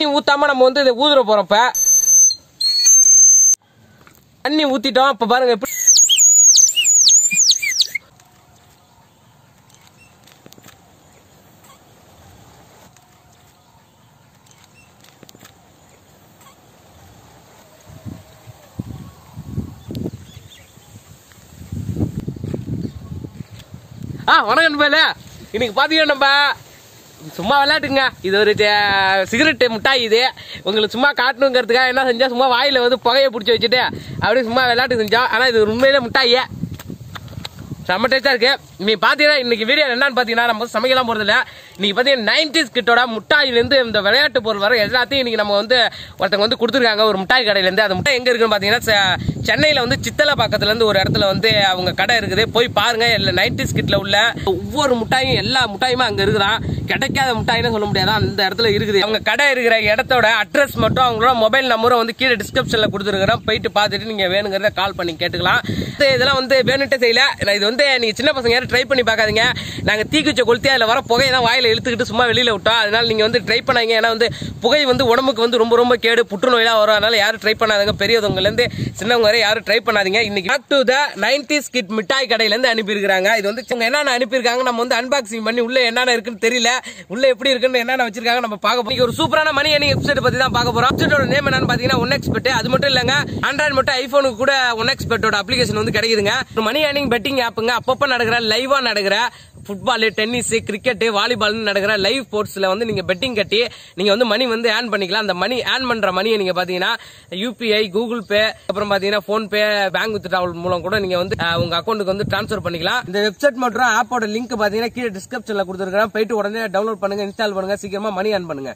தண்ணி ஊத்தாம நம்ம வந்து இதை ஊதுற போறப்ப தண்ணி ஊத்திட்டோம் இப்ப பாருங்க எப்படி ஆ வணக்கம் நண்பர்களே இன்னைக்கு பாத்தீங்கன்னா நம்ம சும்மா விளையாட்டுங்க இது ஒரு ஜ- சிகரெட் மிட்டாய் இது உங்களுக்கு சும்மா காட்டணுங்கிறதுக்காக என்ன செஞ்சா சும்மா வாயில வந்து புகையை பிடிச்சி வச்சுட்டு அப்படியே சும்மா விளையாட்டு செஞ்சோம் ஆனா இது ஒரு உண்மையிலே மிட்டாயே செம்ம டேஸ்டா இருக்கு நீ பாத்தீங்கன்னா இன்னைக்கு வீடியோ என்னன்னு பாத்தீங்கன்னா நம்ம வந்து சமைக்கலாம் போறது இல்ல இன்னைக்கு பாத்தீங்கன்னா நைன்டிஸ் கிட்டோட முட்டாயில இருந்து இந்த விளையாட்டு பொருள் வர எல்லாத்தையும் இன்னைக்கு நம்ம வந்து ஒருத்தங்க வந்து கொடுத்துருக்காங்க ஒரு முட்டாய் கடையில இருந்து அந்த முட்டாய் எங்க இருக்குன்னு பாத்தீங்கன்னா செ- சென்னையில வந்து சித்தலை பக்கத்துல இருந்து ஒரு இடத்துல வந்து அவங்க கடை இருக்குது போய் பாருங்க இல்ல நைன்டிஸ் கிட்ல உள்ள ஒவ்வொரு முட்டாயும் எல்லா முட்டாயுமே அங்க இருக்குதான் கிடைக்காத முட்டாயின்னு சொல்ல முடியாது அந்த இடத்துல இருக்குது அவங்க கடை இருக்கிற இடத்தோட அட்ரஸ் மட்டும் அவங்களோட மொபைல் நம்பரும் வந்து கீழே டிஸ்கிரிப்ஷன்ல கொடுத்துருக்கிறேன் போயிட்டு பார்த்துட்டு நீங்க வேணுங்கிறத கால் பண்ணி கேட்டுக்கலாம் இது இதெல்லாம் வந்து வேணுட்டே செய்யல நான் இது வந்து நீங்க சின்ன பசங்க யாரும் ட்ரை பண்ணி பார்க்காதீங்க நாங்க தீக்குச்ச கொளுத்தி அதுல வர புகையை தான் வாயில இழுத்துக்கிட்டு சும்மா வெளியில விட்டோம் அதனால நீங்க வந்து ட்ரை பண்ணாங்க ஏன்னா வந்து புகை வந்து உடம்புக்கு வந்து ரொம்ப ரொம்ப கேடு புற்றுநோயெல்லாம் வரும் அதனால யாரும் ட்ரை பண்ணாதீங்க பெரியவங்கல இருந்து சின்னவங்க வரை யாரும் ட்ரை பண்ணாதீங்க இன்னைக்கு back to the nineties kid மிட்டாய் கடையில இருந்து அனுப்பியிருக்காங்க இது வந்து இவங்க என்னென்ன அனுப்பியிருக்காங்க நம்ம வந்து அன்பாக்சிங் பண்ணி உள்ள என்னென்ன இருக்குன்னு தெரியல உள்ள எப்படி இருக்குன்னு என்னென்ன வச்சிருக்காங்க நம்ம பார்க்க போறோம் இன்னைக்கு ஒரு சூப்பரான மணி ஏர்னிங் வெப்சைட் பத்தி தான் பார்க்க போறோம் வெப்சைட்டோட நேம் என்னன்னு பாத்தீங்கன்னா ஒன் எக்ஸ்பெட் அது மட்டும் இல்லங்க ஆண்ட்ராய்டு மட்டும் ஐபோனுக்கு கூட ஒன் எக்ஸ்பெட்டோட அப்ளிகேஷன் வந்து கிடைக்குதுங்க ஒரு மணி ஏர்னிங் பெட்டிங் ஆப்புங்க அப்பப்ப நடக்கிற லைவா நடக்கிற ஃபுட்பால் டென்னிஸ் கிரிக்கெட் வாலிபால் நடக்கிற லைவ் ஸ்போர்ட்ஸ்ல வந்து நீங்க பெட்டிங் கட்டி நீங்க வந்து மணி வந்து ஏர்ன் பண்ணிக்கலாம் அந்த மணி ஏர்ன் பண்ற மணியை நீங்க பாத்தீங்கன்னா யூபிஐ கூகுள் பே அப்புறம் பாத்தீங்கன்னா PhonePe bank with travel மூலம் கூட நீங்க வந்து அஹ், உங்க அக்கௌண்ட்டுக்கு வந்து ட்ரான்ஸ்ஃபர் பண்ணிக்கலாம் இந்த வெப்சைட் மற்றும் ஆப்போட லிங்க் பாத்தீங்கன்னா கீழே டிஸ்கிரிப்ஷன்ல கொடுத்துருக்கேன் போயிட்டு உடனே டவுன்லோட் பண்ணுங்க இன்ஸ்டால் பண்ணுங்க சீக்கிரமா மணி ஏர்ன் பண்ணுங்க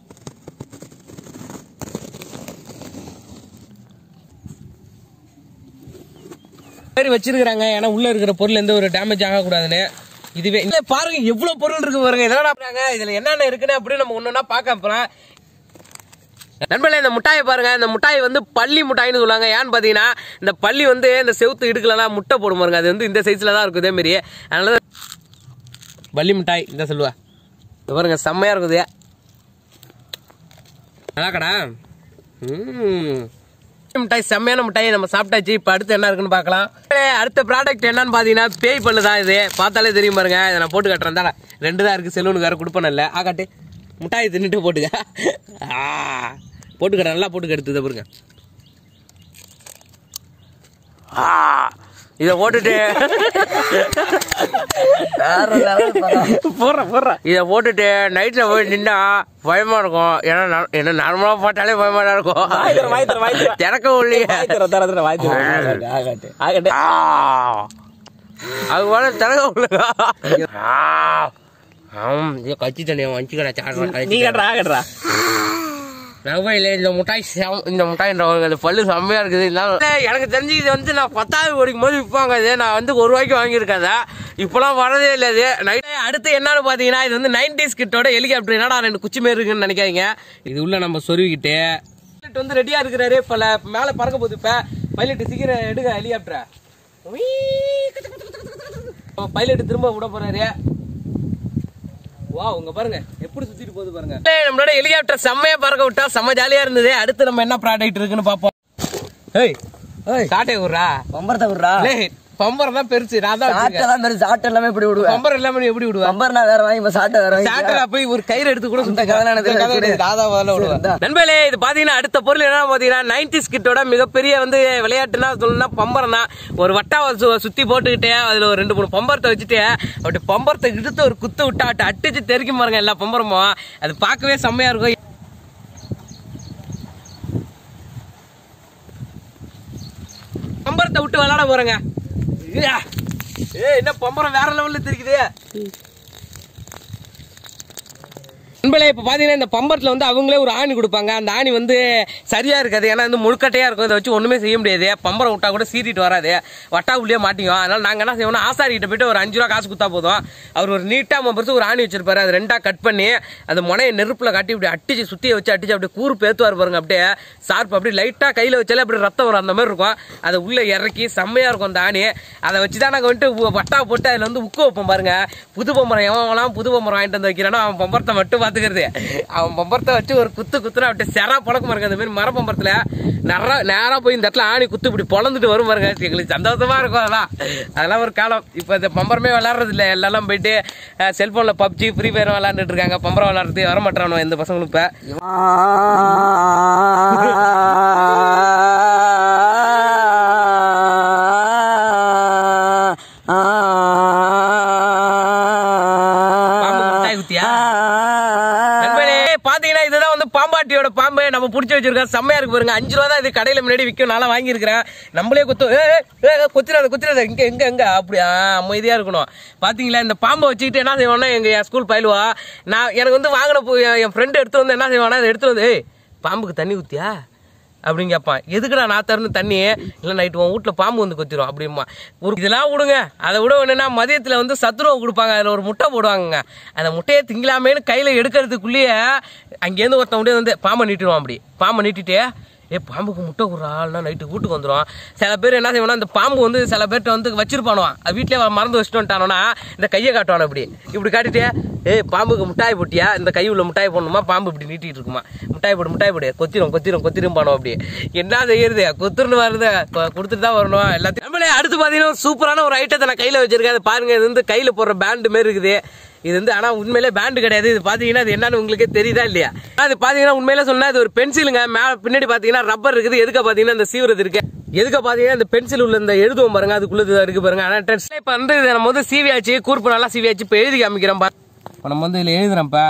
சரி வச்சிருக்காங்க ஏன்னா உள்ள இருக்கிற பொருள் எந்த ஒரு டேமேஜ் ஆகக்கூடாதுன்னு இதுவே இல்ல பாருங்க எவ்வளவு பொருள் இருக்கு பாருங்க இதெல்லாம் பாருங்க இதுல என்னென்ன இருக்குன்னு அப்படின்னு நம்ம ஒண்ணுன்னா பார்க்க போறோம் நண்பர்களே இந்த முட்டாயை பாருங்க இந்த முட்டாய் வந்து பள்ளி முட்டாய்னு சொல்லுவாங்க ஏன்னு பாத்தீங்கன்னா இந்த பள்ளி வந்து இந்த செவுத்து இடுக்கலாம் முட்டை போடும் பாருங்க அது வந்து இந்த சைஸ்ல தான் இருக்கும் இதே மாதிரி அதனால பள்ளி மிட்டாய் இந்த சொல்லுவா இது பாருங்க செம்மையா இருக்குது நல்லா கடா ம் மிட்டாய் செம்மையான மிட்டாய் நம்ம சாப்பிட்டாச்சு இப்போ அடுத்து என்ன இருக்குன்னு பார்க்கலாம் அடுத்த ப்ராடக்ட் என்னன்னு பார்த்தீங்கன்னா பேய் பல்லு தான் இது பார்த்தாலே தெரியும் பாருங்க இதை நான் போட்டு கட்டுறேன் தானே ரெண்டு தான் இருக்கு செலூனுக்கு வேற கொடுப்பேன் இல்லை ஆ காட்டு மிட்டாய் தின்னுட்டு போட்டுக்க ஆ போட்டு கட்டுறேன் நல்லா போட்டு கெடுத்து இதை பாருங்க ஆ இதை போட்டுட்டு போடுறேன் போடுறேன் இதை போட்டுட்டு நைட்டில் போய் நின்னா பயமா இருக்கும் ஏன்னா நான்- என்ன நார்மலா போட்டாலே பயமா தான் இருக்கும் திறக்க இல்லையே ஆ. அது போல திறக்க உள்ளதா ஆம் இது கச்சி தண்ணியை வச்சுக்கடா சாடுறா ரவையில இந்த முட்டாய் செம- இந்த முட்டாய் இந்த பல்லு செம்மையா இருக்குது இருந்தாலும் எனக்கு தெரிஞ்சு இது வந்து நான் பத்தாவது படிக்கும் போது விற்பாங்க இது நான் வந்து ஒரு ரூபாய்க்கு வாங்கியிருக்கேன் அதை. இப்பெல்லாம் வரதே இல்லை இது நைட் அடுத்து என்னன்னு பாத்தீங்கன்னா இது வந்து நைன்டிஸ் கிட்டோட ஹெலிகாப்டர் என்னடா ரெண்டு குச்சி மாரி இருக்குன்னு நினைக்காதீங்க இது உள்ள நம்ம சொருவிக்கிட்டு பைலட் வந்து ரெடியா இருக்கிறாரு பல மேல பறக்க போகுது இப்ப பைலட் சீக்கிரம் எடுங்க ஹெலிகாப்டர் பைலட் திரும்ப விட போறாரு வா உங்க பாருங்க எப்படி சுத்திட்டு போகுது பாருங்க நம்மளோட ஹெலிகாப்டர் செம்மையா பறக்க விட்டா செம்ம ஜாலியா இருந்தது அடுத்து நம்ம என்ன ப்ராடக்ட் இருக்குன்னு பாப்போம் ஏய் சாட்டை விடுறா பம்பரத்தை விடுறா லே பம்பரம் தான் பெருசு நான் தான் சாட்டை வச்சிருக்கேன். தான் பெருசு சாட்டை எல்லாமே இப்படி விடுவேன் பம்பரம் இல்லாம நீ எப்படி விடுவா பம்பர் நான் வேற வாங்கி இப்ப சாட்டை வேற வாங்கி சாட்டை போய் ஒரு கயிறு எடுத்து கூட சுத்த கதை நடக்குது. இந்தா. நண்பர்களே இது பாத்தீங்கன்னா அடுத்த பொருள் என்ன பாத்தீங்கன்னா நைன்டிஸ் கிட்டோட மிகப்பெரிய வந்து விளையாட்டுனா சொல்லணும்னா பம்பரம் தான் ஒரு வட்டாவை சு- சுத்தி போட்டுக்கிட்டே அதுல ஒரு ரெண்டு மூணு பம்பரத்தை வச்சுட்டு அப்படி பம்பரத்தை இழுத்து ஒரு குத்து விட்டா அப்படி அடிச்சு தெறிக்கும் பாருங்க எல்லா பம்பரமும் அது பார்க்கவே செம்மையா இருக்கும் பம்பரத்தை விட்டு விளையாட போறேங்க ஏ என்ன பம்பரம் வேற லெவல்ல தெரிக்குது நண்பர்களே இப்போ பார்த்தீங்கன்னா இந்த பம்பரத்தில் வந்து அவங்களே ஒரு ஆணி கொடுப்பாங்க அந்த ஆணி வந்து சரியா இருக்காது ஏன்னா வந்து முழுக்கட்டையா இருக்கும் இதை வச்சு ஒண்ணுமே செய்ய முடியாது பம்பரம் விட்டா கூட சீறிட்டு வராது வட்டா உள்ளே மாட்டிக்கும் அதனால நாங்கள் என்ன செய்வோம்னா ஆசாரி கிட்ட போயிட்டு ஒரு அஞ்சு ரூபா காசு கொடுத்தா போதும் அவர் ஒரு நீட்டாக பெருசு ஒரு ஆணி வச்சிருப்பாரு அது ரெண்டா கட் பண்ணி அந்த முனையை நெருப்புல காட்டி இப்படி அட்டிச்சு சுத்தியை வச்சு அடிச்சு அப்படியே கூறு பேத்துவார் பாருங்க அப்படியே சார்ப் அப்படி லைட்டா கையில வச்சாலே அப்படி ரத்தம் வரும் அந்த மாதிரி இருக்கும் அதை உள்ள இறக்கி செம்மையா இருக்கும் அந்த ஆணி அதை வச்சு தான் நாங்கள் வந்துட்டு உ- வட்டா போட்டு அதில் வந்து உக்க வைப்போம் பாருங்க புது பம்பரம் எவன் புது பம்பரம் வாங்கிட்டு வந்து வைக்கிறானோ அவன் பம்பரத்தை மட்டும் பார்த்துக்கிட்டு பாத்துக்கிறது அவன் பம்பரத்தை வச்சு ஒரு குத்து குத்துனா அப்படியே செரா பழக்கம் பாருங்க அந்த மாதிரி மர பம்பரத்துல நேரா நேரா போய் இந்த இடத்துல ஆணி குத்து இப்படி பொழந்துட்டு வரும் பாருங்க எங்களுக்கு சந்தோஷமா இருக்கும் அதெல்லாம் அதெல்லாம் ஒரு காலம் இப்போ இந்த பம்பரமே விளையாடுறது இல்லை எல்லாம் போயிட்டு செல்போன்ல பப்ஜி ஃப்ரீ ஃபயர் விளையாண்டுட்டு இருக்காங்க பம்பரம் விளையாடுறது வர மாட்டானோ இந்த பசங்களும் இப்ப பாம்பு மிட்டாய் குத்தியா நண்பர்களே, பாத்தீங்கன்னா இதுதான் வந்து பாம்பாட்டியோட பாம்பு நம்ம புடிச்சு வச்சிருக்கோம் செம்மையா இருக்கு பாருங்க அஞ்சு ரூபா தான் இது கடையில முன்னாடி விற்கும் நான் வாங்கியிருக்கிறேன் நம்மளே குத்து ஏ, ஏ, ஏ, குத்துறாத குத்துறாத இங்க எங்க எங்க அப்படியா அமைதியா இருக்கணும் பாத்தீங்களா இந்த பாம்பை வச்சுக்கிட்டு என்ன செய்வானா எங்க என் ஸ்கூல் பயிலுவா நான் எனக்கு வந்து வாங்கின போ- என் என் ஃப்ரெண்டு எடுத்து வந்து என்ன செய்வானா இதை எடுத்து வந்து "ஏய், பாம்புக்கு தண்ணி ஊத்தியா அப்படின்னு கேட்பான் எதுக்குடா நான் தரணும் தண்ணி இல்லை நைட்டு உன் வீட்டில் பாம்பு வந்து கொத்திரும் அப்படிமா ஒரு இதெல்லாம் விடுங்க அதை விட என்னன்னா மதியத்தில் வந்து சத்துணவு கொடுப்பாங்க அதில் ஒரு முட்டை போடுவாங்க அந்த முட்டையை திங்கலாமேன்னு கையில் எடுக்கிறதுக்குள்ளேயே அங்கேருந்து ஒருத்தன் முடியாது வந்து பாம்பை நீட்டிடுவான் அப்படி பாம்பை நீட்டிட்டு ஏ பாம்புக்கு முட்டை விட்றாள்னா நைட்டு வீட்டுக்கு வந்துடும் சில பேர் என்ன செய்வானா இந்த பாம்பு வந்து சில பேர்கிட்ட வந்து வச்சிருப்பானுவான் அது வீட்டிலே மறந்து வச்சுட்டு வந்துட்டானோன்னா இந்த கையை காட்டுவான் அப்படி இப்படி காட்டிட்டு ஏய் பாம்புக்கு முட்டாய் போட்டியா இந்த கை உள்ள முட்டாய் போடணுமா பாம்பு இப்படி நீட்டிட்டு இருக்குமா முட்டாய் போடு முட்டாய் போடு கொத்திரும் கொத்திரும் கொத்திரும் பானோம் அப்படி என்ன செய்யறது கொத்துருன்னு வருது கொ- கொடுத்துட்டு தான் வரணும் எல்லாத்தையும் நம்மளே அடுத்து பார்த்தீங்கன்னா சூப்பரான ஒரு ஐட்டத்தை நான் கையில் வச்சிருக்கேன் அது பாருங்க இது வந்து கையில் போடுற பேண்டு மாரி இருக்குது இது வந்து ஆனால் உண்மையிலே பேண்டு கிடையாது இது பார்த்தீங்கன்னா அது என்னன்னு உங்களுக்கே தெரியுதா இல்லையா அது பார்த்தீங்கன்னா உண்மையிலே சொன்னா இது ஒரு பென்சிலுங்க மேலே பின்னாடி பார்த்தீங்கன்னா ரப்பர் இருக்குது எதுக்க பார்த்தீங்கன்னா இந்த சீவுறது இருக்கு எதுக்க பார்த்தீங்கன்னா இந்த பென்சில் உள்ள இந்த எழுதுவோம் பாருங்க அதுக்குள்ள இருக்கு பாருங்க ஆனால் டென்ஸ் இப்போ வந்து இதை நம்ம வந்து சீவியாச்சு கூர்ப்பு நல்லா சீவியாச்சு இப்போ எழுதி காமிக்கிறோம் பா இப்போ நம்ம வந்து இதில் எழுதுறோம்ப்பா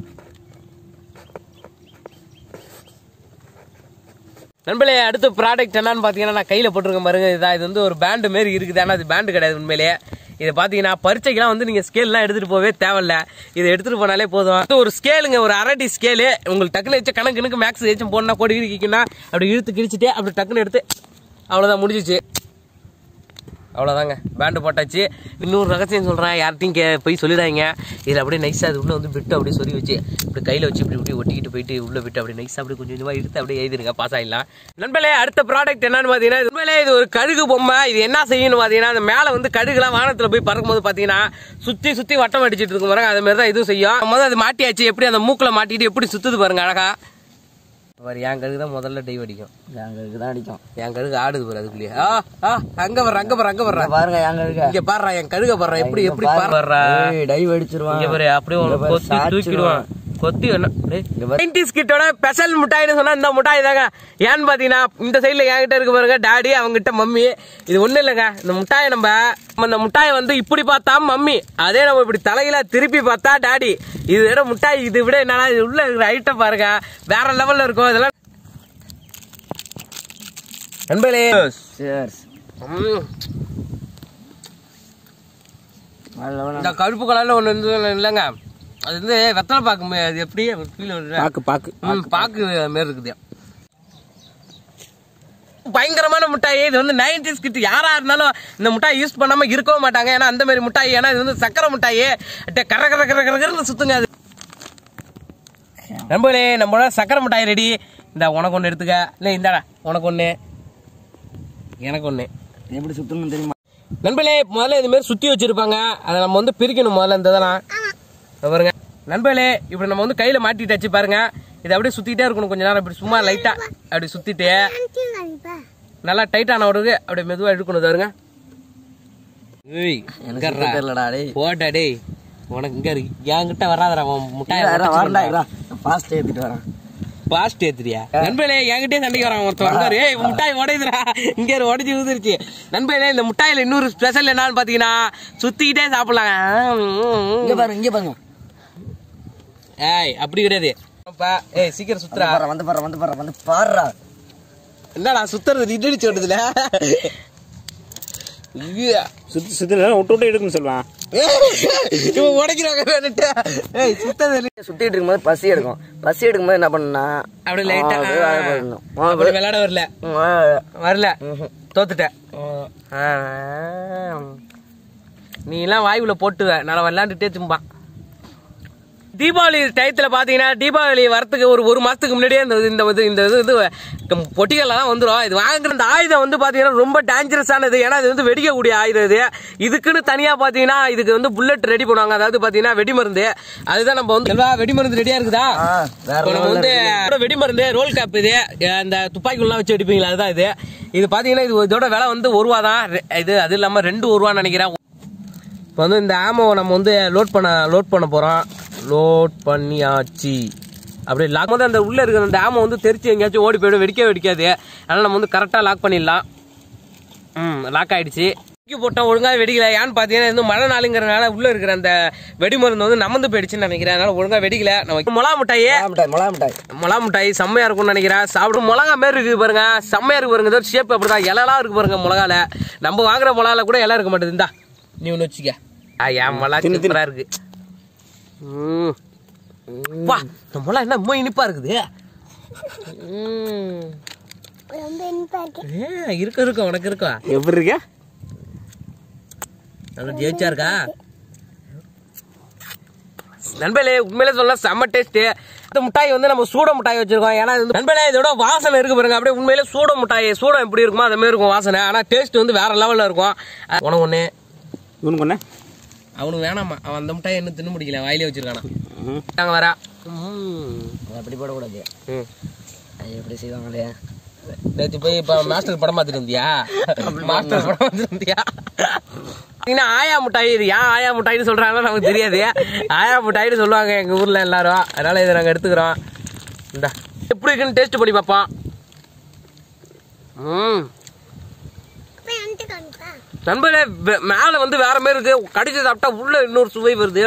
நண்பர்களே அடுத்த ப்ராடக்ட் என்னன்னு பார்த்தீங்கன்னா நான் கையில் போட்டிருக்கேன் பாருங்க இதான் இது வந்து ஒரு பேண்டு மாரி இருக்குது ஆனால் அது பேண்டு கிடையாது உண்மையிலே இதை பார்த்தீங்கன்னா பரீட்சைக்கெல்லாம் வந்து நீங்கள் ஸ்கேல்லாம் எடுத்துகிட்டு போகவே தேவையில்ல இதை எடுத்துகிட்டு போனாலே போதும் இது ஒரு ஸ்கேலுங்க ஒரு அரடி ஸ்கேலு உங்களுக்கு டக்குன்னு வச்சு கணக்கு கணக்கு மேக்ஸ் ஏச்சும் போடணும் கோடி கிழிக்கினா அப்படி இழுத்து கிழிச்சிட்டு அப்படி டக்குன்னு எடுத்து அவ்வளோதான் முடிஞ்சிச்சு அவ்வளோதாங்க பேண்டு போட்டாச்சு இன்னொரு ரகசியம் சொல்கிறேன் யார்ட்டையும் கே போய் சொல்லிடாதீங்க இதில் அப்படியே நைஸாக அது உள்ளே வந்து விட்டு அப்படியே சொல்லி வச்சு இப்படி கையில் வச்சு இப்படி இப்படி ஒட்டிக்கிட்டு போயிட்டு உள்ளே விட்டு அப்படியே நைஸாக அப்படியே கொஞ்சம் கொஞ்சமாக எடுத்து அப்படியே எழுதிருங்க பாஸ் ஆகிடலாம் நண்பர்களே அடுத்த ப்ராடக்ட் என்னன்னு பார்த்தீங்கன்னா உண்மையிலே இது ஒரு கழுகு பொம்மை இது என்ன செய்யணும் பார்த்தீங்கன்னா அந்த மேலே வந்து கழுகுலாம் வானத்தில் போய் பறக்கும்போது பார்த்தீங்கன்னா சுற்றி சுற்றி வட்டம் அடிச்சிட்டு இருக்கும் பாருங்க அது மாதிரி தான் இதுவும் செய்யும் முதல்ல அது மாட்டியாச்சு எப்படி அந்த மூக்கில் மாட்டிட்டு எப்படி சுற்றுது பாருங்க அழகா பாரு என் கழுகு தான் முதல்ல டைவ் அடிக்கும் எங்களுக்கு தான் அடிக்கும் என் கழுகு ஆடுது பாரு அதுக்குள்ளேயே ஆ ஆ அங்க வர்ற அங்க வர்ற அங்க வர்ற இங்க பாருங்க எங்களுக்கு இங்க பாடுறா என் கழுக பாடுறா எப்படி எப்படி பாடுறா டைவ் அடிச்சிருவான் இங்க பாரு அப்படியே ஒரு இங்க பாரு, கொத்தி தூக்கிடுவான் கொத்தி என்ன இங்க பாரு. நைன்டிஸ் கிட்டோட ஸ்பெஷல் மிட்டாய்னு சொன்னா இந்த மிட்டாய் தாங்க ஏன்னு பாத்தீங்கன்னா இந்த சைடுல என்கிட்ட இருக்கு பாருங்க டாடி அவங்ககிட்ட மம்மி இது ஒண்ணு இல்லைங்க இந்த மிட்டாயை நம்ம நம்ம இந்த மிட்டாயை வந்து இப்படி பார்த்தா மம்மி அதே நம்ம இப்படி தலையில திருப்பி பார்த்தா டாடி இது விட மிட்டாய் இது விட என்னன்னா இது உள்ள இருக்கிற ஐட்டம் பாருங்க வேற லெவல்ல இருக்கும் இதெல்லாம் நண்பர்களே Cheers. ம், நல்ல வேலை. இந்த கருப்பு கலர்ல ஒண்ணு இருந்தது இல்லைங்க அது வந்து வெத்தலை பாக்கு மே- அது எப்படி ஃபீல் பாக்கு பாக்கு ம், பாக்கு மாரி இருக்குது பயங்கரமான மிட்டாய் இது வந்து நைன்டிஸ் கிட்ட யாரா இருந்தாலும் இந்த மிட்டாய் யூஸ் பண்ணாம இருக்கவே மாட்டாங்க ஏன்னா அந்த மாதிரி மிட்டாய் ஏன்னா இது வந்து சக்கரை மிட்டாய் அப்படியே கர கர கர கர கரன்னு சுத்துங்க அது நம்பளே நம்மளோட சக்கரை மிட்டாய் ரெடி இந்த உனக்கு ஒன்று எடுத்துக்க இல்லை இந்தாடா உனக்கு ஒன்று எனக்கு ஒன்று எப்படி சுத்தணும் தெரியுமா நண்பர்களே முதல்ல இது மாதிரி சுத்தி வச்சிருப்பாங்க அதை நம்ம வந்து பிரிக்கணும் முதல்ல இந்த இதெல்லாம் இதோ பாருங்க நண்பர்களே இப்படி நம்ம வந்து கையில மாட்டிட்டு பாருங்க இதை அப்படியே சுத்திட்டே இருக்கணும் கொஞ்ச நேரம் இப்படி சும்மா லைட்டா அப்படி சுத்திட்டு நல்லா டைட் ஆன உடனே அப்படியே மெதுவா இழுக்கணும் இதோ பாருங்க ஏய் எனக்கு சுத்த தெரியலடா டேய் போட்டா டேய் உனக்கு இங்க இருக்கு என்கிட்ட வராதடா உன் முட்டாய் வரண்டா ஃபாஸ்ட் ஏத்திட்டு வரேன் பாஸ்ட் ஏத்துறியா நண்பர்களே என்கிட்டயே சண்டைக்கு வரான் ஒருத்தன் வந்தாரு ஏய் உன் முட்டாய் உடையுதுடா இங்க ஒரு உடைஞ்சு ஊதுருச்சு நண்பர்களே இந்த முட்டாயில இன்னொரு ஸ்பெஷல் என்னன்னு பாத்தீங்கன்னா சுத்திக்கிட்டே சாப்பிடலாம் இங்க பாருங்க இங்க பாருங்க ஏய் அப்படி கிடையாது அப்பா, ஏய் சீக்கிரம் சுத்துறா பாரு வந்து பாரு வந்து பாரு வந்து பாருடா என்னடா சுத்துறது இடிச்சு ஓடுதுல ஐயா. சுத்தி சுத்தி விட்டு விட்டு எடுக்கணும்னு சொல்லுவான் இவன் உடைக்கிறாங்க வேணுட்டு. ஏய் சுத்தது இல்ல. சுத்திட்டு இருக்கும்போது பசி எடுக்கும் பசி எடுக்கும்போது என்ன பண்ணா அப்படி லைட்டா பண்ணணும் அப்படி விளையாட வரல வரல தோத்துட்டேன் ஆ. நீ எல்லாம் வாயுல போட்டுவ நான் விளையாண்டுட்டே தும்பான் தீபாவளி டயத்துல பாத்தீங்கன்னா தீபாவளி வரத்துக்கு ஒரு ஒரு மாசத்துக்கு முன்னாடியே இந்த இது- இந்த இது இந்த இது இது பொட்டிகள்லாம் வந்துடும் இது வாங்குற இந்த ஆயுதம் வந்து பாத்தீங்கன்னா ரொம்ப டேஞ்சரஸானது ஏன்னா இது வந்து வெடிக்கக்கூடிய ஆயுதம் இது இதுக்குன்னு தனியா பாத்தீங்கன்னா இதுக்கு வந்து புல்லட் ரெடி பண்ணுவாங்க அதாவது பாத்தீங்கன்னா வெடிமருந்து அதுதான் நம்ம வந்து செல்வா வெடிமருந்து ரெடியா இருக்குதா ஆ, வேற இப்போ நம்ம level ல வந்து அப்புறம் வெடிமருந்து ரோல் கேப் இது அந்த துப்பாக்கிலாம் வச்சு வெடிப்பீங்களா அதுதான் இது இது பாத்தீங்கன்னா இது இதோட விலை வந்து ஒரு ரூபா தான் ரெ- இது அது இல்லாம ரெண்டு ஒரு ரூபான்னு நினைக்கிறேன் இப்போ வந்து இந்த ஆமோவை நம்ம வந்து லோட் பண்ண லோட் பண்ண போறோம் லோட் பண்ணியாச்சு அப்படி லாக் வந்து அந்த உள்ள இருக்கிற அந்த ஆமோ வந்து தெரிச்சு எங்கேயாச்சும் ஓடி போயிடும் வெடிக்க வெடிக்காது அதனால நம்ம வந்து கரெக்டா லாக் பண்ணிடலாம் ம் லாக் ஆயிடுச்சு தூக்கி போட்டோம் ஒழுங்கா வெடிக்கல ஏன்னு பாத்தீங்கன்னா இது வந்து மழை நாளுங்கிறனால உள்ள இருக்கிற அந்த வெடிமருந்து வந்து நமந்து போயிடுச்சுன்னு நினைக்கிறேன் அதனால ஒழுங்கா வெடிக்கல நம்ம மொளா மிட்டாயே மொளா மிட்டாய் மொளா மிட்டாய் மிளகா மிட்டாய் செம்மையா இருக்கும்னு நினைக்கிறேன் சாப்பிடும் மிளகா மாரி இருக்கு பாருங்க செம்மையா இருக்கு பாருங்க இதோட ஷேப் அப்படிதான் இலைலாம் இருக்கு பாருங்க மிளகால நம்ம வாங்குற மிளகால கூட இலை இருக்க மாட்டேது இந்தா நீ ஒன்று வச்சுக்க ஆ, என் மிளகா சூப்பரா இருக்கு ம். வா இந்த மிளகா என்ன ரொம்ப இனிப்பா இருக்குது ம். ஏ, இருக்கு இருக்கு உனக்கு இருக்கா எப்படி இருக்க நல்லா ஜெயிச்சா இருக்கா நண்பர்களே உண்மையிலே சொல்ல செம்ம டேஸ்ட் இந்த மிட்டாய் வந்து நம்ம சூட மிட்டாய் வச்சிருக்கோம் ஏன்னா இது வந்து நண்பர்களே இதோட வாசனை இருக்கு பாருங்க அப்படியே உண்மையிலே சூட மிட்டாய் சூடம் எப்படி இருக்குமோ அந்த மாதிரி இருக்கும் வாசனை ஆனா டேஸ்ட் வந்து வேற லெவல்ல இருக்கும் அஹ் உனக்கு ஒண்ணு இவனுக்கு ஒண்ணே அவனுக்கு வேணாமா அவன் அந்த மிட்டாய் என்ன தின்னு முடிக்கல வாயிலே வச்சிருக்கானா நாங்க வரா அது அப்படி போடக்கூடாது அது எப்படி செய்வாங்களே நேற்று போய் இப்ப மாஸ்டர் படம் பார்த்துட்டு வந்தியா மாஸ்டர் படம் பார்த்துட்டு வந்தியா பாத்தீங்கன்னா ஆயா மிட்டாய் இது ஏன் ஆயா மிட்டாய்னு சொல்றாங்கன்னு நமக்கு தெரியாது ஆயா மிட்டாய்னு சொல்லுவாங்க எங்க ஊர்ல எல்லாரும் அதனால இதை நாங்க எடுத்துக்கிறோம் இந்தா எப்படி இருக்குன்னு டேஸ்ட் பண்ணி பார்ப்போம் ம் நண்பர்களே வெ- மேல வந்து வேற மாதிரி இருக்கு கடிச்சு சாப்பிட்டா உள்ள இன்னொரு சுவை வருது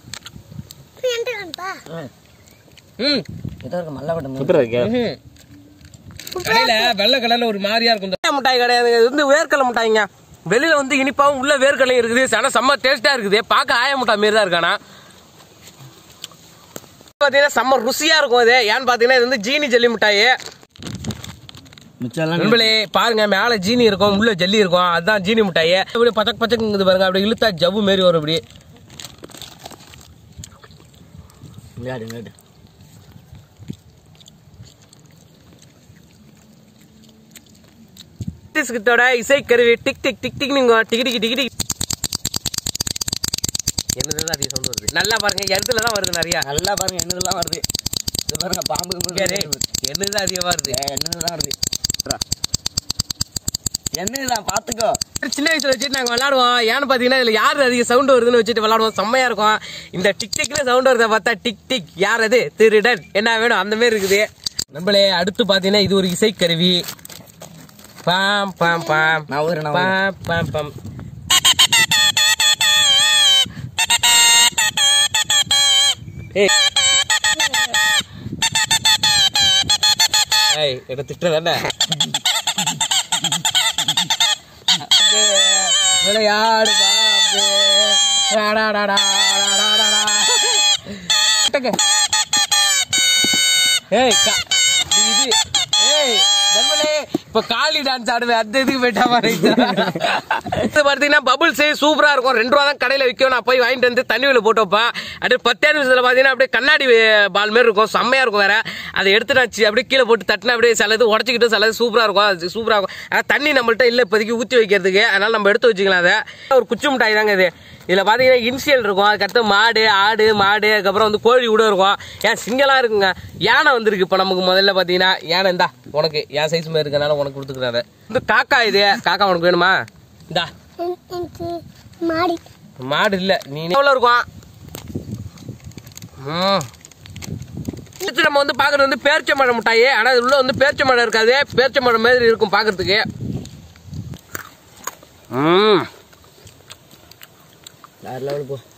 ம் இதோ இருக்கு மல்ல விட்டு சூப்பரா இருக்க ம்ஹும். கடையில வெள்ளை கலர்ல ஒரு மாதிரியா இருக்கும் இந்த மிட்டாய் கிடையாது இது வந்து வேர்க்கடலை மிட்டாய்ங்க வெளியில வந்து இனிப்பாவும் உள்ள வேர்க்கடலையும் இருக்குது ஆனா செம்ம டேஸ்டா இருக்குது பார்க்க ஆய மிட்டாய் மாரி தான் இருக்கானா பாத்தீங்கன்னா செம்ம ருசியா இருக்கும் இது ஏன்னு பாத்தீங்கன்னா இது வந்து ஜீனி ஜல்லி மிட்டாய் மிச்சம் நண்பர்களே பாருங்க மேல ஜீனி இருக்கும் உள்ள ஜல்லி இருக்கும் அதுதான் ஜீனி மிட்டாய் அப்படி பச்சக் பச்சக்குங்குது பாருங்க அப்படி இழுத்தா ஜவ்வு மாரி வரும் இப்படி விளையாடு விளையாடு கிட்டோட இசைக்கருவி டிக் டிக் டிக் டிக் நீங்க டிக் டிக் டிக் டிக் என்னதுதான் அதிக சவுண்ட் வருது நல்லா பாருங்க இடத்துல தான் வருது நிறைய நல்லா பாருங்க என்னதெல்லாம் வருது இது பாருங்க பாம்புக்கு இங்க டேய், என்னதுதான் அதிகமா வருது என்னதான் வருது என்னதான் பாத்துக்கோ சின்ன வயசுல வச்சுட்டு நாங்க விளையாடுவோம் ஏன்னு பாத்தீங்கன்னா இதுல யார் அதிக சவுண்ட் வருதுன்னு வச்சுட்டு விளையாடுவோம் செம்மையா இருக்கும் இந்த டிக் டிக்னு சவுண்ட் வருதை பார்த்தா டிக் டிக் யார் அது திருடன் என்ன வேணும் அந்த மாதிரி இருக்குது நம்மளே அடுத்து பாத்தீங்கன்னா இது ஒரு இசைக்கருவி பாம் பாம் பாம் நான் ஊரு நான் ஊரு. பாம் பாம் பாம் ஏய் ஏய் என்ன திட்டுறதானே விளையாடு பாப்பு ராடாடாடா, ராடாடாடா. டக்கு. ஏய் கா- இது ஏய் தர்மலே இப்ப காளி டான்ஸ் ஆடுவேன் அந்த இதுக்கு போயிட்டா பாரு இது பாத்தீங்கன்னா பபுள்ஸ் சூப்பரா இருக்கும் ரெண்டு ரூபா தான் கடையில விற்கும் நான் போய் வாங்கிட்டு வந்து தண்ணியில போட்டு வைப்பேன் அப்படியே பத்தே நிமிஷத்துல பாத்தீங்கன்னா அப்படியே கண்ணாடி பால் மாதிரி இருக்கும் செம்மையா இருக்கும் வேற அதை எடுத்து நான் சி- அப்படியே கீழே போட்டு தட்டினா அப்படியே சிலது உடச்சிக்கிட்டு சிலது சூப்பரா இருக்கும் அது சூப்பரா இருக்கும் ஆனா தண்ணி நம்மள்ட்ட இல்ல இப்போதைக்கு ஊத்தி வைக்கிறதுக்கு அதனால நம்ம எடுத்து வச்சுக்கலாம் அதை ஒரு குச்சி மிட்டாய் தாங்க இது இதுல பாத்தீங்கன்னா இனிஷியல் இருக்கும் அதுக்கடுத்து மாடு ஆடு மாடு அதுக்கப்புறம் வந்து கோழி கூட இருக்கும் ஏன் சிங்கலாம் இருக்குங்க யானை வந்திருக்கு இப்ப நமக்கு முதல்ல பாத்தீங்கன்னா யானை இந்தா உனக்கு என் சைஸ் மாதிரி இருக்கனால உனக்கு கொடுத்துக்கிறாரு இந்த காக்கா இது காக்கா உனக்கு வேணுமா இந்தா எனக்கு மாடி மாடு இல்ல நீ எவ்வளவு இருக்கும் ம். அடுத்து நம்ம வந்து பாக்குறது வந்து பேர்ச்ச மழை மிட்டாய் ஆனா இது உள்ள வந்து பேர்ச்ச மழை இருக்காது பேர்ச்ச மழை மாதிரி இருக்கும் பாக்குறதுக்கு ம் வேற லெவல் போ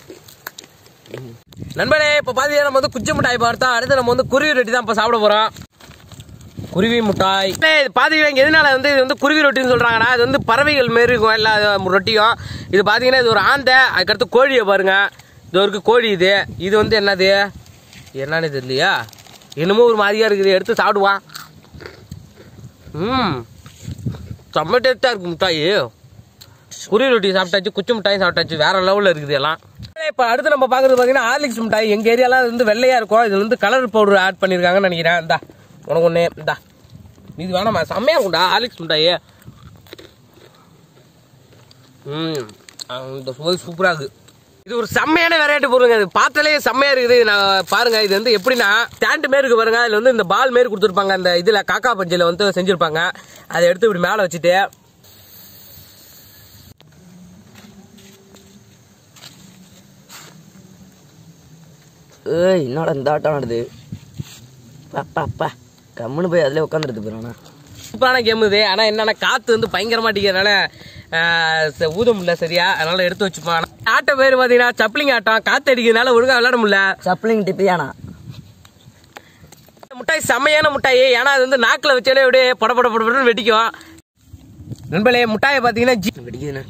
நண்பரே இப்ப பாத்தீங்கன்னா நம்ம வந்து குச்சி மிட்டாய் பார்த்தா அடுத்து நம்ம வந்து குருவி ரொட்டி தான் இப்ப சாப்பிட போறோம் குருவி மிட்டாய் அண்ணே, இது பாத்தீங்கன்னா இங்க எதனால வந்து இது வந்து குருவி ரொட்டின்னு சொல்றாங்கன்னா இது வந்து பறவைகள் மாரி இருக்கும் எல்லா ரொட்டியும் இது பாத்தீங்கன்னா இது ஒரு ஆந்தை அதுக்கடுத்து கோழியை பாருங்க இது இருக்கு கோழி இது இது வந்து என்னது என்னன்னு தெரியலையா என்னமோ ஒரு மாதிரியா இருக்குது எடுத்து சாப்பிடுவான் ம் செம்ம டேஸ்டா இருக்கு மிட்டாய் குருவி ரொட்டி சாப்பிட்டாச்சு குச்சி மிட்டாயும் சாப்பிட்டாச்சு வேற லெவல்ல இருக்குது எல்லாம் இப்போ அடுத்து நம்ம பார்க்கறது பார்த்தீங்கன்னா ஹார்லிக்ஸ் மிட்டாய் எங்கள் ஏரியாலாம் வந்து வெள்ளையா இருக்கும் இது வந்து கலர் பவுடர் ஆட் பண்ணியிருக்காங்கன்னு நினைக்கிறேன் இந்தா உனக்கு ஒன்று இந்தா இது வேணாமா செம்மையா இருக்கும்டா ஹார்லிக்ஸ் மிட்டாய் ம் இந்த சுவை சூப்பராக இருக்குது இது ஒரு செம்மையான வெரைட்டி பொருளுங்க இது பார்த்தாலே செம்மையா இருக்குது இது நான் பாருங்க இது வந்து எப்படின்னா ஸ்டாண்டு மாரி இருக்கு பாருங்க இதுல வந்து இந்த பால் மாரி கொடுத்துருப்பாங்க அந்த இதுல காக்கா பஞ்சில வந்து செஞ்சிருப்பாங்க அதை எடுத்து இப்படி மேலே வச்சுட்டு ஏய் என்னடா இந்த ஆட்டம் ஆடுது அப்பா அப்பா கம்முன்னு போய் அதிலே உட்காந்துருது போயிடணும் சூப்பரான கேம் இது ஆனா என்னன்னா காத்து வந்து பயங்கரமா அடிக்கிறதுனால ஆஹ், ச- ஊத முடியல சரியா அதனால எடுத்து வச்சுப்பான் ஆட்டம் பேர் பாத்தீங்கன்னா சப்ளிங் ஆட்டம் காத்து அடிக்கிறதுனால ஒழுங்கா விளையாட முடியல சப்ளிங் டிப்பியானா இந்த முட்டாய் செம்மையான முட்டாய் ஏன்னா அது வந்து நாக்கில் வச்சாலே அப்படியே பட பட பட படன்னு வெடிக்கும் நண்பர்களே முட்டாயை பார்த்தீங்கன்னா ஜி வெடிக்குதுண்ணே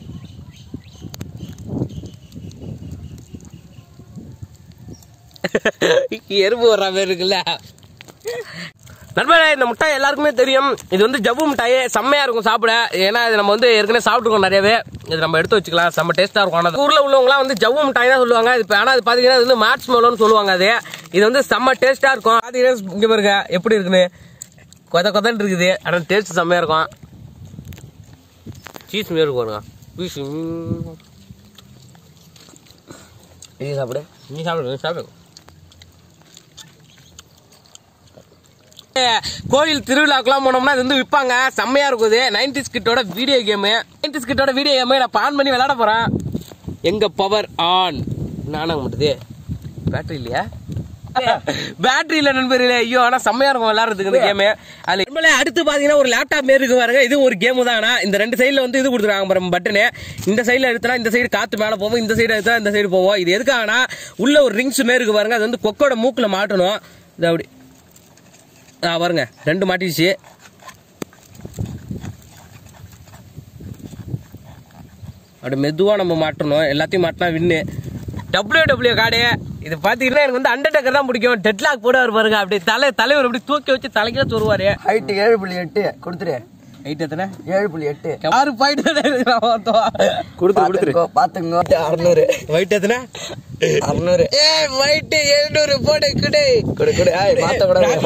எறும்பு வர்ற மாதிரி இருக்குல்ல நண்பர்களே இந்த முட்டாய் எல்லாருக்குமே தெரியும் இது வந்து ஜவ்வு மிட்டாய் செம்மையா இருக்கும் சாப்பிட ஏன்னா இது நம்ம வந்து ஏற்கனவே சாப்பிட்டுருக்கோம் நிறையவே இது நம்ம எடுத்து வச்சுக்கலாம் செம்ம டேஸ்டா இருக்கும் ஆனால் ஊர்ல உள்ளவங்கலாம் வந்து ஜவ்வு மிட்டாய் தான் சொல்லுவாங்க இது ஆனால் அது பாத்தீங்கன்னா இது வந்து மார்ச் மெலோன்னு சொல்லுவாங்க அது இது வந்து செம்ம டேஸ்டா இருக்கும் பாத்தீங்கன்னா இங்க பாருங்க எப்படி இருக்குன்னு கொத கொதன்னு இருக்குது ஆனால் டேஸ்ட் செம்மையா இருக்கும் சீஸ் மாரி இருக்கும் பாருங்க பீஸ் இது சாப்பிடு நீ சாப்பிடு நீ சாப்பிடு கோயில் திருவிழாக்கெல்லாம் போனோம்னா இது வந்து விற்பாங்க செம்மையா இருக்குது நைன்டிஸ் கிட்டோட வீடியோ கேமு நைன்டிஸ் கிட்டோட வீடியோ கேமு நான் ஆன் பண்ணி விளையாட போறேன் எங்க பவர் ஆன் நானாக மாட்டுது பேட்டரி இல்லையா பேட்டரி இல்ல நண்பர்களே ஐயோ ஆனா செம்மையா இருக்கும் விளையாடுறதுக்கு இந்த கேமு அதுல நம்மளே அடுத்து பாத்தீங்கன்னா ஒரு லேப்டாப் மாரி இருக்கு பாருங்க இது ஒரு கேம் தான் ஆனா இந்த ரெண்டு சைடுல வந்து இது கொடுத்துருக்காங்க பாருங்க பட்டனு இந்த சைடுல எடுத்தா இந்த சைடு காத்து மேல போகும் இந்த சைடு எடுத்தா இந்த சைடு போவோம் இது எதுக்காகனா உள்ள ஒரு ரிங்ஸ் மாரி இருக்கு பாருங்க அது வந்து கொக்கோட மூக்குல மாட்டணும் இது அப்படி ஆ பாருங்க ரெண்டு மாட்டிடுச்சு அப்படி மெதுவா நம்ம மாட்டணும் எல்லாத்தையும் மாட்டினா வின்னு டபிள்யூ டபிள்யூ கார்டு இது பாத்தீங்கன்னா எனக்கு வந்து அண்டர்டேக்கர் தான் பிடிக்கும் டெட்லாக் போடுவார் பாருங்க அப்படி தலை தலைவர் அப்படி தூக்கி வச்சு தலைக்கே சொல்லுவாரு ஹைட்டு ஏழு புள்ளி எட்டு கொடுத்துரு ஹைட் எத்தனை ஏழு புள்ளி எட்டு ஆறு பாயிண்ட் கொடுத்து கொடுத்துரு பாத்துக்கோ பாத்துக்கோ அறுநூறு வெயிட் எத்தனை அறுநூறு ஏ வெயிட் எழுநூறு போடு குடு கொடு கொடு ஏய் மாத்த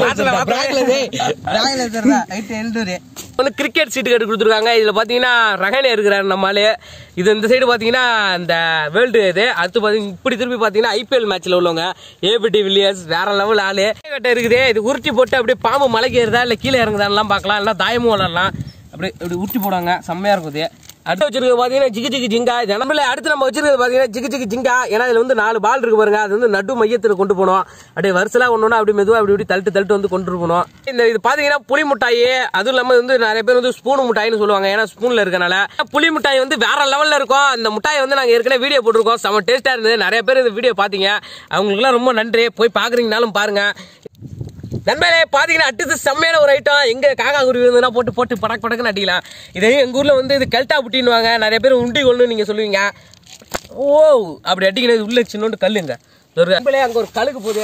கூடாது வந்து கிரிக்கெட் சீட்டு கட்டு கொடுத்துருக்காங்க இதுல பாத்தீங்கன்னா ரகனே இருக்கிறாரு நம்மளே இது இந்த சைடு பாத்தீங்கன்னா இந்த வேர்ல்டு இது அடுத்து பாத்தீங்கன்னா இப்படி திருப்பி பாத்தீங்கன்னா ஐபிஎல் மேட்ச்ல உள்ளவங்க ஏபிடி வில்லியர்ஸ் வேற லெவல் ஆளு கட்ட இருக்குது இது உருட்டி போட்டு அப்படியே பாம்பு மலைக்கு ஏறுதா இல்ல கீழே இறங்குதான்லாம் பார்க்கலாம் இல்ல தாயமும் விளாடலாம் அப்படி இப்படி உருட்டி போடுவாங்க செம்மையா இருக்குது அடுத்து வச்சிருக்கிறது பாத்தீங்கன்னா ஜிகு ஜிகு ஜிங்கா இது நம்மள அடுத்து நம்ம வச்சிருக்கிறது பாத்தீங்கன்னா ஜிகு ஜிகு ஜிங்கா ஏன்னா இதுல வந்து நாலு பால் இருக்கு பாருங்க அது வந்து நடு மையத்துல கொண்டு போகணும் அப்படியே வருஷலா ஒண்ணு அப்படி மெதுவா அப்படி இப்படி தள்ளிட்டு தள்ளிட்டு வந்து கொண்டு போகணும் இந்த இது பாத்தீங்கன்னா புளி மிட்டாய் அதுவும் இல்லாம வந்து நிறைய பேர் வந்து ஸ்பூன் மிட்டாய்னு சொல்லுவாங்க ஏன்னா ஸ்பூன்ல இருக்கனால புளி மிட்டாய் வந்து வேற லெவல்ல இருக்கும் இந்த மிட்டாய் வந்து நாங்க ஏற்கனவே வீடியோ போட்டிருக்கோம் செம டேஸ்டா இருந்தது நிறைய பேர் இந்த வீடியோ பாத்தீங்க அவங்களுக்குலாம் ரொம்ப நன்றி போய் பாக்குறீங்கனாலும் பாருங்க நண்பர்களே பாத்தீங்கன்னா அடுத்தது செம்மையான ஒரு ஐட்டம் எங்க காக்கா குருவி இருந்ததுன்னா போட்டு போட்டு படக்கு படக்குன்னு அடிக்கலாம் இதே எங்க ஊர்ல வந்து இது கெல்டா புட்டின்னுவாங்க நிறைய பேர் உண்டி கொள்ளுன்னு நீங்க சொல்லுவீங்க ஓ அப்படி அடிக்கிறது உள்ள சின்னோண்டு கல்லுங்க ஒரு நண்பர்களே அங்க ஒரு கழுகு போகுது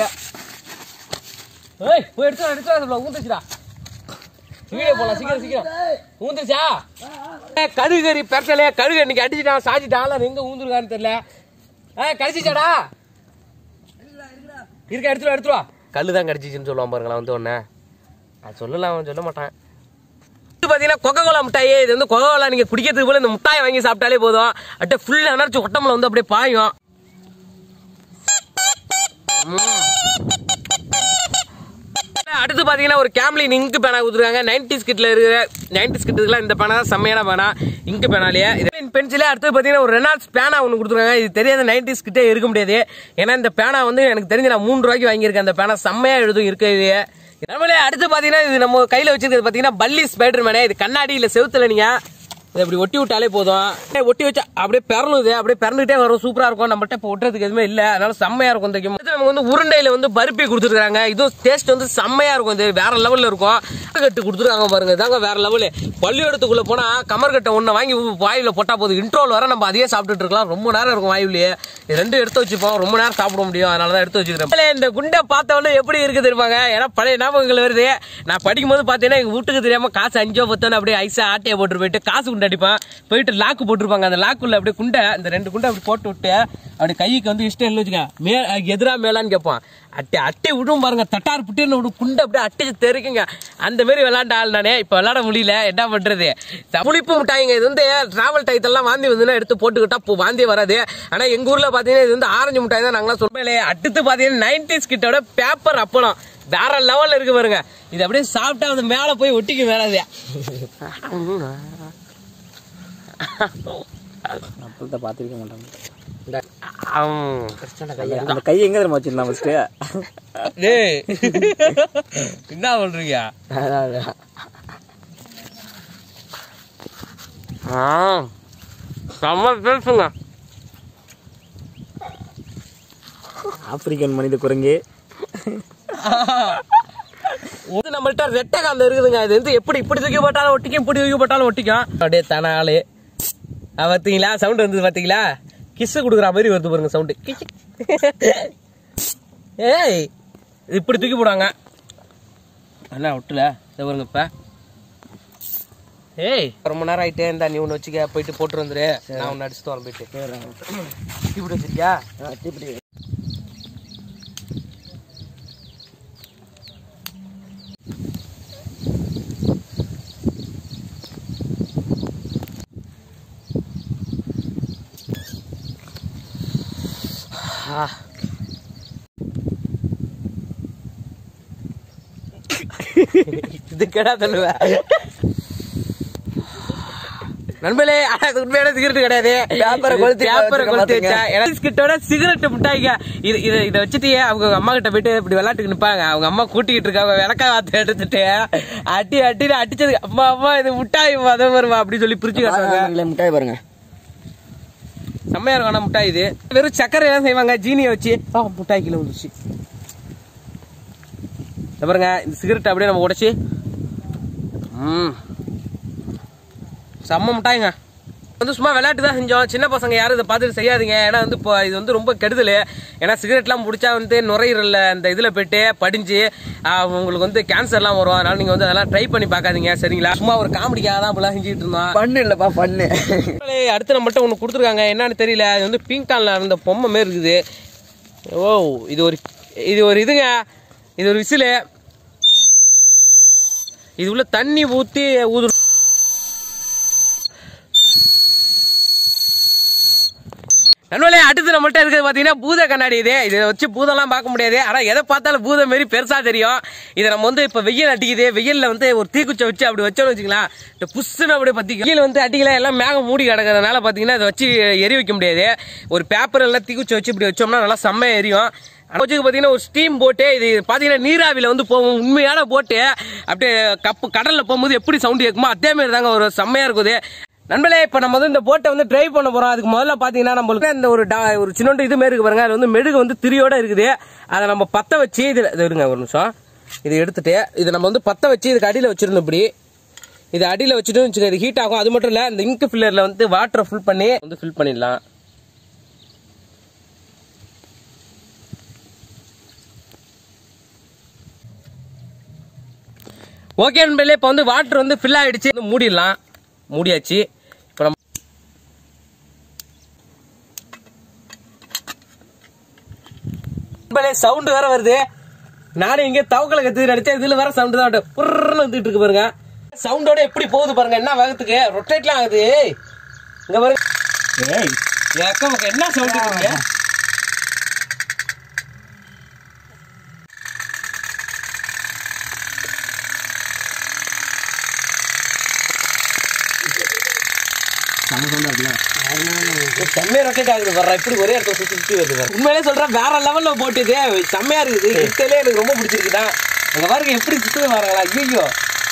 ஏய் போய் எடுத்து எடுத்து ஊந்துச்சுடா வீடியோ போலாம் சீக்கிரம் சீக்கிரம் ஊந்துச்சா ஏய், கழுகறி பெரட்டலே கழுகு இன்னைக்கு அடிச்சுட்டான் சாஞ்சிட்டான் ஆனா எங்க ஊந்துருக்கான்னு தெரியல ஏ கடிச்சிச்சாடா இருக்க எடுத்துட்டு வா, எடுத்துட்டு வா கல்லு தான் கடிச்சிச்சுன்னு சொல்லுவான் பாருங்களா வந்து ஒன்று அது சொல்லலாம் அவன் சொல்ல மாட்டான் இது பார்த்தீங்கன்னா கொக்கோ கோலா மிட்டாய் இது வந்து கொக்கோ கோலா நீங்கள் குடிக்கிறதுக்கு போல இந்த மிட்டாயை வாங்கி சாப்பிட்டாலே போதும் அப்படியே ஃபுல் எனர்ஜி உடம்புல வந்து அப்படியே பாயும் அடுத்து பாத்தீங்கன்னா ஒரு கேம்லின் இங்கு பேனா கொடுத்துருக்காங்க நைன்டிஸ் கிட்ல இருக்கிற நைன்டிஸ் கிட்டுக்குலாம் இந்த பேனா தான் செம்மையான பேனா இங்கு பேனாலேயே இது பென்சிலே அடுத்து பாத்தீங்கன்னா ஒரு ரெனால்ட்ஸ் பேனா ஒன்று கொடுத்துருக்காங்க இது தெரியாத நைன்டிஸ் கிட்டே இருக்க முடியாது ஏன்னா இந்த பேனா வந்து எனக்கு தெரிஞ்சு நான் மூணு ரூபாய்க்கு வாங்கியிருக்கேன் அந்த பேனா செம்மையா எழுதும் இருக்கிறது நம்மளே அடுத்து பாத்தீங்கன்னா இது நம்ம கையில வச்சிருக்கிறது பாத்தீங்கன்னா பல்லி ஸ்பைடர் மேனே இது கண்ணாடி இல்ல செவுத்துல நீங்க இதை இப்படி ஒட்டி விட்டாலே போதும் அப்படியே ஒட்டி வச்சா அப்படியே பிறனுது அப்படியே பிறந்துட்டே வரும் சூப்பரா இருக்கும் நம்மகிட்ட இப்போ ஒட்டுறதுக்கு எதுவுமே இல்ல அதனால செம்மையா இருக்கும் இந்த game. அடுத்து நமக்கு வந்து உருண்டையில வந்து பருப்பி கொடுத்துருக்காங்க இதுவும் டேஸ்ட் வந்து செம்மையா இருக்கும் இது வேற லெவல்ல இருக்கும் கட்டு கொடுத்துருக்காங்க பாருங்க இதாங்க வேற லெவலு பள்ளியோடத்துக்குள்ள போனா கமர்கட்டை ஒண்ணு வாங்கி வாயில போட்டா போதும் இன்ட்ரோல் வர நம்ம அதையே சாப்பிட்டுட்டு இருக்கலாம் ரொம்ப நேரம் இருக்கும் வாயுலயே இது ரெண்டும் எடுத்து வச்சுப்போம் ரொம்ப நேரம் சாப்பிட முடியும் அதனால தான் எடுத்து வச்சுக்கிறேன் பழைய இந்த குண்டை பார்த்த உடனே எப்படி இருக்குது இருப்பாங்க ஏன்னா பழைய ஞாபகங்கள் வருது நான் படிக்கும்போது பார்த்தீங்கன்னா எங்க வீட்டுக்கு தெரியாம காசு அஞ்சோ பத்தோன்னு அப்படியே ஐஸா ஆட்டையை போட்டு போயிட்டு காசு ரவுண்ட் அடிப்பான் போயிட்டு லாக்கு போட்டிருப்பாங்க அந்த லாக்குள்ள அப்படியே குண்டை இந்த ரெண்டு குண்டை அப்படி போட்டு விட்டு அப்படி கைக்கு வந்து இஷ்டம் இல்லை வச்சுக்க மே எதிரா மேலான்னு கேட்பான் அட்டை அட்டை விடும் பாருங்க தட்டார் புட்டின்னு விடும் குண்டை அப்படியே அட்டைச்சு தெரிக்குங்க அந்த மாதிரி விளாண்ட ஆள் நானே இப்போ விளாட முடியல என்ன பண்றது புளிப்பு மிட்டாய்ங்க இது வந்து டிராவல் டயத்தெல்லாம் வாந்தி வந்துன்னா எடுத்து போட்டுக்கிட்டா இப்போ வாந்தியே வராது ஆனா எங்க ஊர்ல பாத்தீங்கன்னா இது வந்து ஆரஞ்சு மிட்டாய் தான் நாங்களாம் சொல்லுமே அடுத்து பாத்தீங்கன்னா நைன்டிஸ் கிட்டோட பேப்பர் அப்பளம் வேற லெவல்ல இருக்கு பாருங்க இது அப்படியே சாப்பிட்டா அது மேல போய் ஒட்டிக்கு மேலதே அப்பளத்தை பார்த்துருக்க மாட்டாங்க ஆம். அந்த கை எங்க தெரியுமா வச்சிருந்தான் ஃபர்ஸ்ட் டேய் என்ன பண்றீங்க ஆ செம்ம பேசுங்க ஆப்பிரிக்கன் மனித குரங்கு இது நம்மள்ட்ட ரெட்டை காந்த இருக்குதுங்க இது வந்து எப்படி இப்படி தூக்கி போட்டாலும் ஒட்டிக்கும் இப்படி தூக்கி போட்டாலும் ஒட்டிக்கும் அப்படியே தானே ஆளு ஆ, பாத்தீங்களா சவுண்ட் வந்தது பாத்தீங்களா கிஸ் குடுக்குற மாதிரி வருது பாருங்க சவுண்டு ஏய் இது இப்படி தூக்கி போடுவாங்க அண்ணா விட்டுல இதை பாருங்க இப்ப ஏய் ரொம்ப நேரம் ஆயிட்டே இருந்தா நீ ஒன்று வச்சுக்க போயிட்டு போட்டு வந்துரு நான் ஒன்று அடிச்சுட்டு வரேன் போயிட்டு இப்படி வச்சிருக்கியா இது கேடா சொல்லுவேன் நண்பர்களே ஆனா இது உண்மையான சிகரெட் கிடையாது பேப்பரை கொளுத்தி பேப்பரை வச்சிருக்க கொளுத்தி பாத்தீங்க. வச்சா பிஸ்கட்டோட சிகரெட் மிட்டாய்ங்க இது இதை இதை வச்சுட்டு அவங்க அம்மா கிட்ட போயிட்டு இப்படி விளையாட்டுக்கு நிப்பாங்க அவங்க அம்மா கூட்டிக்கிட்டு இருக்காங்க விளக்க வார்த்தை எடுத்துட்டு அடி அடி அடிச்சது அம்மா அம்மா இது முட்டாய் மதம் வருமா அப்படி சொல்லி பிரிச்சு காட்டுவாங்க பாருங்க, மிட்டாய் பாருங்க செம்மையா இருக்கும் ஆனா முட்டாய் இது வெறும் சக்கரை எல்லாம் செய்வாங்க ஜீனியை வச்சு ஆ முட்டாய் கிலோ வந்துச்சு இத பாருங்க இந்த சிகரெட் அப்படியே நம்ம உடைச்சு ம் செம்ம முட்டாய்ங்க வந்து சும்மா விளையாட்டு தான் செஞ்சோம் சின்ன பசங்க யாரும் இதை பார்த்துட்டு செய்யாதீங்க ஏன்னா வந்து இப்போ இது வந்து ரொம்ப கெடுதல் ஏன்னா சிகரெட்லாம் பிடிச்சா வந்து நுரையீரல்ல அந்த இதில் போயிட்டு படிஞ்சு ஆ, உங்களுக்கு வந்து கேன்சர்லாம் வரும் அதனால நீங்கள் வந்து அதெல்லாம் ட்ரை பண்ணி பார்க்காதீங்க சரிங்களா சும்மா ஒரு காமெடிக்காக தான் இப்பெல்லாம் செஞ்சுட்டு இருந்தோம் பண்ணு இல்லப்பா பண்ணு மக்களே, அடுத்து நம்மள்ட்ட ஒன்று கொடுத்துருக்காங்க என்னன்னு தெரியல இது வந்து பிங்க் காலில் இருந்த பொம்மை மாரி இருக்குது ஓ இது ஒரு இது ஒரு இதுங்க இது ஒரு விசிலு இது உள்ள தண்ணி ஊற்றி ஊது நண்பர்களே அடுத்து நம்மள்ட்ட இருக்கிறது பார்த்தீங்கன்னா பூத கண்ணாடி இது இதை வச்சு பூதம்லாம் பார்க்க முடியாது ஆனால் எதை பார்த்தாலும் பூதம் மாரி பெருசா தெரியும் இதை நம்ம வந்து இப்போ வெயில் அடிக்குது வெயில்ல வந்து ஒரு தீக்குச்சை வச்சு அப்படி வச்சோம்னு வச்சுக்கலாம் இந்த புஷ்ஷுன்னு அப்படியே பத்தி வெயில் வந்து அடிக்கல எல்லாம் மேகம் மூடி கிடக்கிறதுனால பார்த்தீங்கன்னா இதை வச்சு எரி வைக்க முடியாது ஒரு பேப்பர் எல்லாம் தீக்குச்சை வச்சு இப்படி வச்சோம்னா நல்லா செம்மையா எரியும் வச்சுக்கு பார்த்தீங்கன்னா ஒரு ஸ்டீம் போட்டு இது பார்த்தீங்கன்னா நீராவியில் வந்து போகும் உண்மையான போட்டு அப்படியே கப்பு கடலில் போகும்போது எப்படி சவுண்ட் கேட்குமோ அதே மாதிரி தாங்க ஒரு செம்மையா இருக்குது நண்பர்களே இப்போ நம்ம வந்து இந்த போட்டை வந்து டிரைவ் பண்ண போறோம் அதுக்கு முதல்ல பாத்தீங்கன்னா நம்மளுக்கு இந்த ஒரு டா- ஒரு சின்னோண்டு இது மாதிரி இருக்கு பாருங்க அது வந்து மெழுகு வந்து திரியோட இருக்குது அதை நம்ம பத்த வச்சு இது இது இருங்க ஒரு நிமிஷம் இதை எடுத்துட்டு இதை நம்ம வந்து பத்த வச்சு இதுக்கு அடியில் வச்சிருந்தோம் இப்படி இது அடியில் வச்சுட்டு வச்சுக்க இது ஹீட் ஆகும் அது மட்டும் இல்லை இந்த இங்க் ஃபில்லரில் வந்து வாட்டரை ஃபில் பண்ணி வந்து ஃபில் பண்ணிடலாம் ஓகே நண்பர்களே இப்போ வந்து வாட்டர் வந்து ஃபில் ஆயிடுச்சு வந்து மூடிடலாம் மூடியாச்சு இப்போ நம்ம நண்பர்களே சவுண்ட் வேற வருது நானும் இங்க தவக்கலை கத்து நடிச்சேன் இதுல வேற சவுண்ட் தான் வருது. புர்ருன்னு வந்துட்டு இருக்கு பாருங்க சவுண்டோட எப்படி போகுது பாருங்க என்ன வேகத்துக்கு ரொட்டேட்லாம் ஆகுது இங்க பாருங்க ஏய் எக்கம் என்ன சவுண்ட் இருக்கு செம்மையா ரொட்டேட் ஆகுது வர்ற இப்படி ஒரே இடத்துல சுத்தி சுத்தி வருது பாரு. உண்மையிலே சொல்றேன் வேற லெவல்ல போட்டுது செம்மையா இருக்குது கிட்டலே எனக்கு ரொம்ப பிடிச்சிருக்குதான் அங்க பாருங்க எப்படி சுத்துது பாருங்களா ஐயோ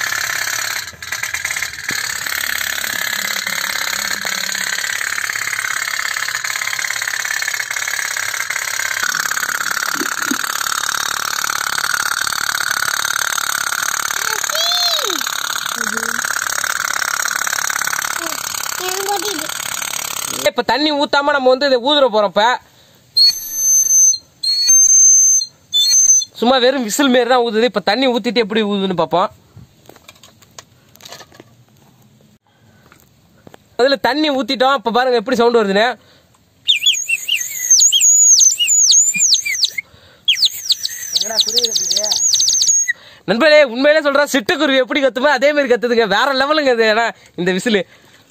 எனக்கு போட்டிட்டு இப்ப தண்ணி ஊத்தாம நம்ம வந்து இதை ஊதுற போறப்ப சும்மா வெறும் விசில் மாரி தான் ஊதுது இப்ப தண்ணி ஊத்திட்டு எப்படி ஊதுன்னு பார்ப்போம் அதுல தண்ணி ஊத்திட்டோம் இப்ப பாருங்க எப்படி சவுண்ட் வருதுன்னு நண்பர்களே உண்மையிலே சொல்றேன் சிட்டுக்குருவி எப்படி கத்துமோ அதே மாதிரி கத்துதுங்க வேற லெவலுங்க இது ஏன்னா இந்த விசிலு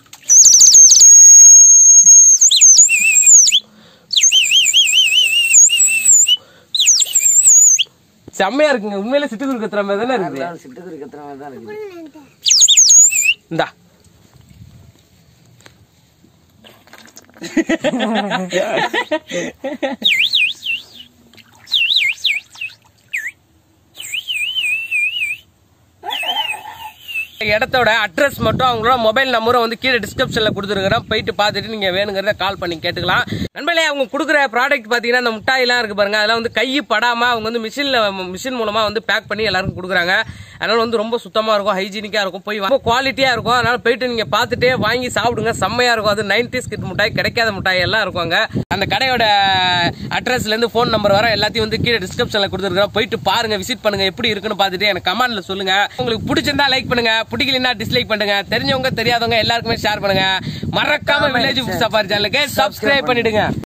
செம்மையா இருக்குங்க உண்மையிலே சிட்டுக்குருவி கத்துற மாதிரி தானே இருக்குது சிட்டுக்குருவி கத்துற மாதிரி தான் இருக்குது இந்தா இடத்தோட அட்ரஸ் மட்டும் அவங்களோட மொபைல் நம்பரும் வந்து கீழே டிஸ்கிரிப்ஷன்ல கொடுத்துருக்கிறோம் போயிட்டு பார்த்துட்டு நீங்க வேணுங்கிறத கால் பண்ணி கேட்டுக்கலாம் நண்பர்களே அவங்க கொடுக்குற ப்ராடக்ட் பாத்தீங்கன்னா இந்த முட்டாயெல்லாம் இருக்கு பாருங்க அதெல்லாம் வந்து கை படாம அவங்க வந்து மிஷின்ல மிஷின் மூலமா வந்து பேக் பண்ணி எல்லாருக்கும் கொடுக்குறாங்க அதனால வந்து ரொம்ப சுத்தமா இருக்கும் ஹைஜீனிக்கா இருக்கும் போய் ரொம்ப குவாலிட்டியா இருக்கும் அதனால போயிட்டு நீங்க பார்த்துட்டே வாங்கி சாப்பிடுங்க செம்மையா இருக்கும் அது நைன்டிஸ் கிட் மிட்டாய் கிடைக்காத மிட்டாய் எல்லாம் இருக்கும் அங்க அந்த கடையோட அட்ரஸ்ல இருந்து ஃபோன் நம்பர் வர எல்லாத்தையும் வந்து கீழே டிஸ்கிரிப்ஷன்ல கொடுத்துருக்கோம் போயிட்டு பாருங்க விசிட் பண்ணுங்க எப்படி இருக்குன்னு பார்த்துட்டு எனக்கு கமெண்ட்ல சொல்லுங்க உங்களுக்கு பிடிச்சிருந்தா லைக் பண்ணுங்க பிடிக்கலனா டிஸ்லைக் பண்ணுங்க தெரிஞ்சவங்க தெரியாதவங்க எல்லாருக்குமே ஷேர் பண்ணுங்க மறக்காம வில்லேஜ் சஃபாரி சேனலுக்கு சப்ஸ்கிரைப் பண்ணிடுங்க